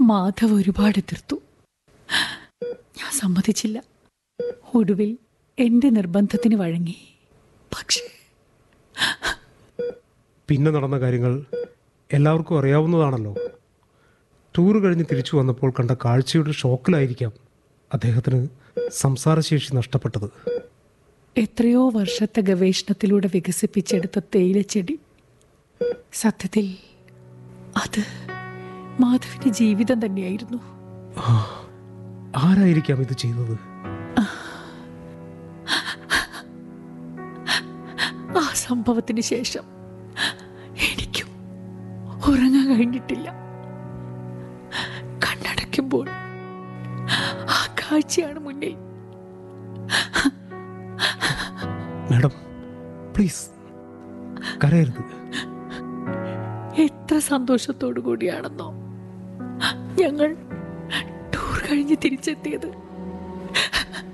മാധവ് ഒരുപാട് എതിർത്തു ഞാൻ സമ്മതിച്ചില്ല ഒടുവിൽ എന്റെ നിർബന്ധത്തിന് വഴങ്ങി പക്ഷേ പിന്നെ നടന്ന കാര്യങ്ങൾ എല്ലാവർക്കും അറിയാവുന്നതാണല്ലോ ടൂർ കഴിഞ്ഞ് തിരിച്ചു വന്നപ്പോൾ കണ്ട കാഴ്ചയുടെ ഷോക്കിലായിരിക്കാം അദ്ദേഹത്തിന് സംസാരശേഷി നഷ്ടപ്പെട്ടത് എത്രയോ വർഷത്തെ ഗവേഷണത്തിലൂടെ വികസിപ്പിച്ചെടുത്ത തേയിലച്ചെടി സത്യത്തിൽ അത് മാധവിന്റെ ജീവിതം തന്നെയായിരുന്നു ആരായിരിക്കാം ഇത് ചെയ്തത് ആ സംഭവത്തിന് ശേഷം എനിക്കും ഉറങ്ങാൻ കഴിഞ്ഞിട്ടില്ല കണ്ണടയ്ക്കുമ്പോൾ ആ കാഴ്ചയാണ് മുന്നിൽ മാഡം പ്ലീസ് കരയരുത് എത്ര സന്തോഷത്തോടു കൂടിയാണെന്നോ ഞങ്ങൾ ടൂർ കഴിഞ്ഞ് തിരിച്ചെത്തിയത്